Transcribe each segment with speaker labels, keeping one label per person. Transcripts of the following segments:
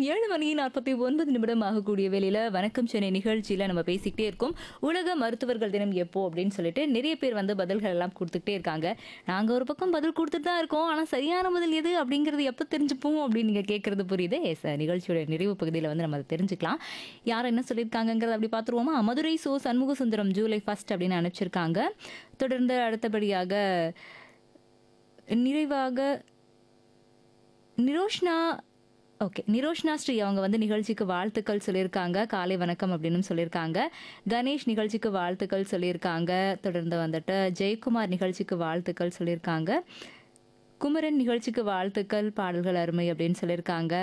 Speaker 1: ஏழு மணி நாற்பத்தி ஒன்பது நிமிடம் ஆகக்கூடிய வேலையில வணக்கம் சென்னை நிகழ்ச்சியில நம்ம பேசிக்கிட்டே இருக்கோம் உலக மருத்துவர்கள் தினம் எப்போ அப்படின்னு சொல்லிட்டு நிறைய பேர் வந்து பதில்கள் எல்லாம் கொடுத்துக்கிட்டே இருக்காங்க நாங்க ஒரு பக்கம் பதில் கொடுத்துட்டு தான் இருக்கோம் ஆனா சரியான பதில் எது அப்படிங்கிறது எப்போ தெரிஞ்சுப்போம் அப்படின்னு நீங்க கேட்கறது புரியுது எஸ் நிகழ்ச்சியோட நிறைவு பகுதியில் வந்து நம்ம அதை தெரிஞ்சுக்கலாம் யார் என்ன சொல்லியிருக்காங்கங்கிறத அப்படி பார்த்துருவோமா மதுரை சோ சண்முக சுந்தரம் ஜூலை ஃபர்ஸ்ட் அப்படின்னு அனுப்பிச்சிருக்காங்க தொடர்ந்து அடுத்தபடியாக நிறைவாக நிரோஷ்னா ஓகே நிரோஷ்னா ஸ்ரீ அவங்க வந்து நிகழ்ச்சிக்கு வாழ்த்துக்கள் சொல்லியிருக்காங்க காலை வணக்கம் அப்படின்னு சொல்லியிருக்காங்க கணேஷ் நிகழ்ச்சிக்கு வாழ்த்துக்கள் சொல்லியிருக்காங்க தொடர்ந்து வந்துட்டு ஜெயக்குமார் நிகழ்ச்சிக்கு வாழ்த்துக்கள் சொல்லியிருக்காங்க குமரன் நிகழ்ச்சிக்கு வாழ்த்துக்கள் பாடல்கள் அருமை அப்படின்னு சொல்லியிருக்காங்க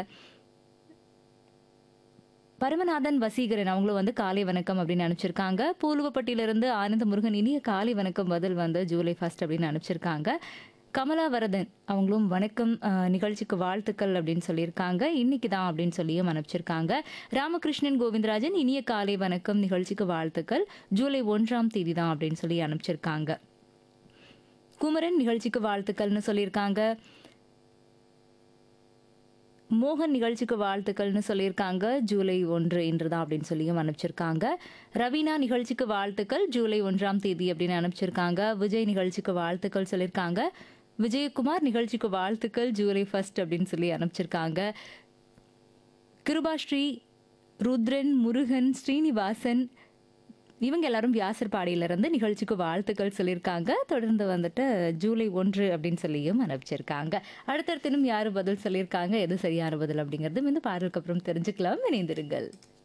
Speaker 1: பரமநாதன் வசீகரன் அவங்களும் வந்து காலை வணக்கம் அப்படின்னு அனுப்பிச்சிருக்காங்க பூலுவப்பட்டியிலிருந்து ஆனந்த முருகன் இனிய காலை வணக்கம் பதில் வந்து ஜூலை ஃபர்ஸ்ட் அப்படின்னு அனுப்பிச்சிருக்காங்க கமலா வரதன் அவங்களும் வணக்கம் அஹ், நிகழ்ச்சிக்கு வாழ்த்துக்கள் அப்படின்னு சொல்லியிருக்காங்க இன்னைக்கு தான் அப்படின்னு சொல்லியும் அனுப்பிச்சிருக்காங்க ராமகிருஷ்ணன் கோவிந்தராஜன் இனிய காலை வணக்கம் நிகழ்ச்சிக்கு வாழ்த்துக்கள் ஜூலை ஒன்றாம் தேதி தான் அப்படின்னு சொல்லி அனுப்பிச்சிருக்காங்க குமரன் நிகழ்ச்சிக்கு வாழ்த்துக்கள்னு சொல்லியிருக்காங்க மோகன் நிகழ்ச்சிக்கு வாழ்த்துக்கள்னு சொல்லியிருக்காங்க ஜூலை ஒன்று இன்று தான் அப்படின்னு சொல்லியும் அனுப்பிச்சிருக்காங்க ரவீனா நிகழ்ச்சிக்கு வாழ்த்துக்கள் ஜூலை ஒன்றாம் தேதி அப்படின்னு அனுப்பிச்சிருக்காங்க விஜய் நிகழ்ச்சிக்கு வாழ்த்துக்கள் சொல்லியிருக்காங்க விஜயகுமார் நிகழ்ச்சிக்கு வாழ்த்துக்கள் ஜூலை ஃபர்ஸ்ட் அப்படின்னு சொல்லி அனுப்பிச்சிருக்காங்க கிருபாஸ்ரீ ருத்ரன் முருகன் ஸ்ரீனிவாசன் இவங்க எல்லாரும் வியாசர்பாடியிலிருந்து நிகழ்ச்சிக்கு வாழ்த்துக்கள் சொல்லியிருக்காங்க தொடர்ந்து வந்துட்டு ஜூலை ஒன்று அப்படின்னு சொல்லியும் அனுப்பிச்சிருக்காங்க அடுத்தடுத்து இன்னும் யார் பதில் சொல்லியிருக்காங்க எது சரியான பதில் அப்படிங்கிறது இந்த பாடலுக்கு அப்புறம் தெரிஞ்சுக்கலாம் இணைந்திருங்கள்